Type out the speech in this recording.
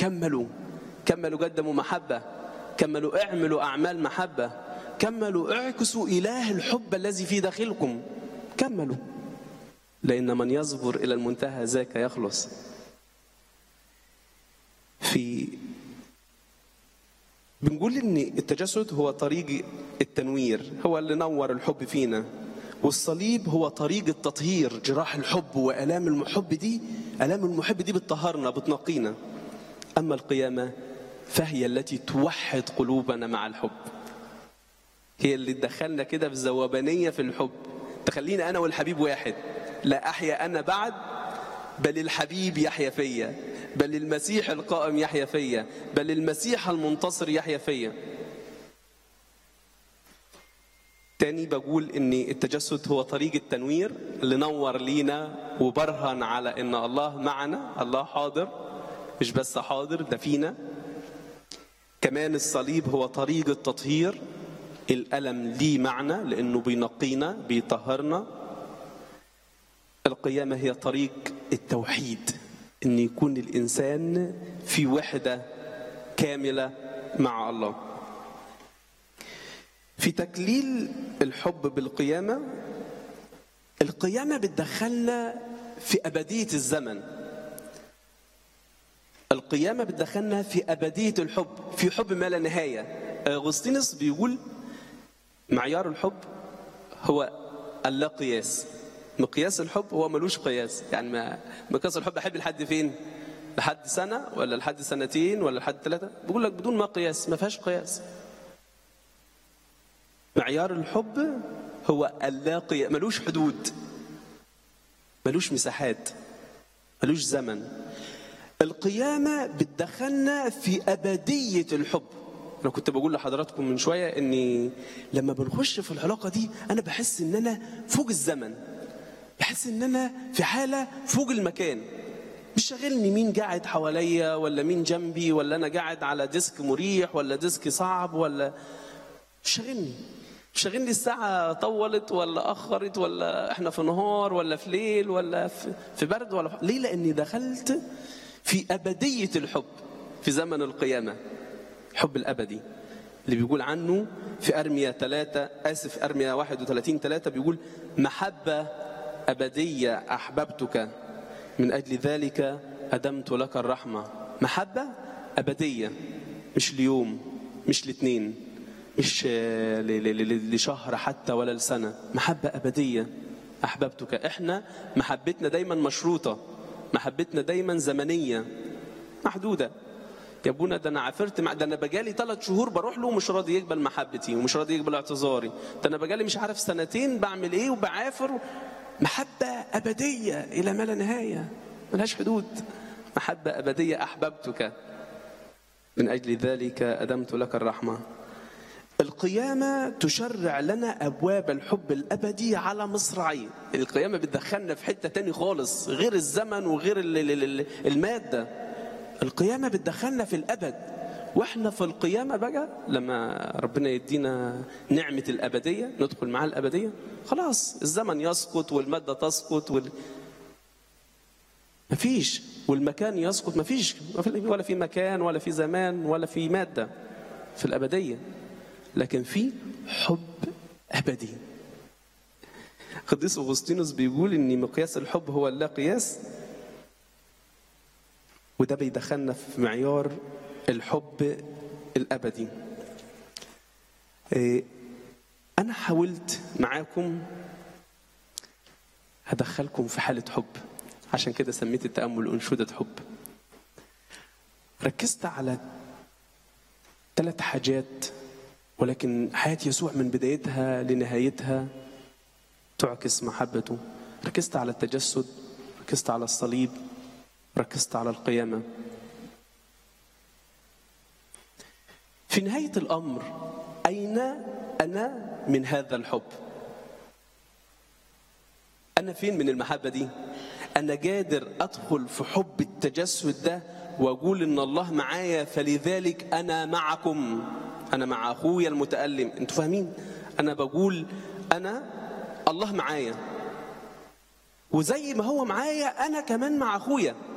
كملوا كملوا قدموا محبة كملوا اعملوا أعمال محبة كملوا اعكسوا إله الحب الذي في داخلكم كملوا لأن من يصبر إلى المنتهى ذاك يخلص في بنقول ان التجسد هو طريق التنوير هو اللي نور الحب فينا والصليب هو طريق التطهير جراح الحب والام المحب دي الام المحب دي بتطهرنا بتنقينا اما القيامه فهي التي توحد قلوبنا مع الحب هي اللي تدخلنا كده في الذوبانيه في الحب تخلينا انا والحبيب واحد لا احيا انا بعد بل الحبيب يحيا فيا بل المسيح القائم يحيا فيا بل المسيح المنتصر يحيا فيا تاني بقول ان التجسد هو طريق التنوير اللي نور لينا وبرهن على ان الله معنا الله حاضر مش بس حاضر ده فينا كمان الصليب هو طريق التطهير الألم ليه معنى لأنه بينقينا بيطهرنا القيامة هي طريق التوحيد ان يكون الانسان في وحده كامله مع الله في تكليل الحب بالقيامه القيامه بتدخلنا في ابديه الزمن القيامه بتدخلنا في ابديه الحب في حب ما لا نهايه اغسطينوس بيقول معيار الحب هو اللا قياس مقياس الحب هو ملوش قياس يعني ما مقياس الحب احب لحد فين لحد سنه ولا لحد سنتين ولا لحد ثلاثه بقول لك بدون ما قياس ما فيهاش قياس معيار الحب هو اللا قياس ملوش حدود ملوش مساحات ملوش زمن القيامه بتدخلنا في ابديه الحب انا كنت بقول لحضراتكم من شويه اني لما بنخش في العلاقه دي انا بحس ان انا فوق الزمن بحس ان انا في حاله فوق المكان مش شاغلني مين قاعد حواليا ولا مين جنبي ولا انا قاعد على ديسك مريح ولا ديسك صعب ولا مش شاغلني مش شاغلني الساعة طولت ولا أخرت ولا إحنا في نهار ولا في ليل ولا في, في برد ولا في... ليه؟ لأني دخلت في أبدية الحب في زمن القيامة الحب الأبدي اللي بيقول عنه في أرميا ثلاثة آسف أرميا 31 ثلاثة بيقول محبة أبدية أحببتك من أجل ذلك أدمت لك الرحمة محبة أبدية مش اليوم مش الاثنين مش لشهر حتى ولا لسنة محبة أبدية أحببتك إحنا محبتنا دايما مشروطة محبتنا دايما زمنية محدودة يا ابونا ده انا عافرت مع ده انا بجالي ثلاث شهور بروح له ومش راضي يقبل محبتي ومش راضي يقبل اعتذاري ده انا بجالي مش عارف سنتين بعمل ايه وبعافر محبة أبدية إلى ما لا نهاية ملهاش حدود محبة أبدية أحببتك من أجل ذلك أدمت لك الرحمة القيامة تشرع لنا أبواب الحب الأبدي على مصراعيه القيامة بتدخلنا في حتة تاني خالص غير الزمن وغير المادة القيامة بتدخلنا في الأبد واحنا في القيامة بقى لما ربنا يدينا نعمة الأبدية ندخل معاه الأبدية خلاص الزمن يسقط والمادة تسقط وال... مفيش والمكان يسقط مفيش ولا في مكان ولا في زمان ولا في مادة في الأبدية لكن في حب أبدي قديس أغسطينوس بيقول إن مقياس الحب هو اللا قياس وده بيدخلنا في معيار الحب الأبدي أنا حاولت معاكم هدخلكم في حالة حب عشان كده سميت التأمل أنشودة حب ركزت على ثلاث حاجات ولكن حياة يسوع من بدايتها لنهايتها تعكس محبته ركزت على التجسد ركزت على الصليب ركزت على القيامة في نهاية الأمر أين أنا من هذا الحب أنا فين من المحبة دي أنا قادر أدخل في حب التجسد ده وأقول إن الله معايا فلذلك أنا معكم أنا مع أخويا المتألم أنتوا فاهمين أنا بقول أنا الله معايا وزي ما هو معايا أنا كمان مع أخويا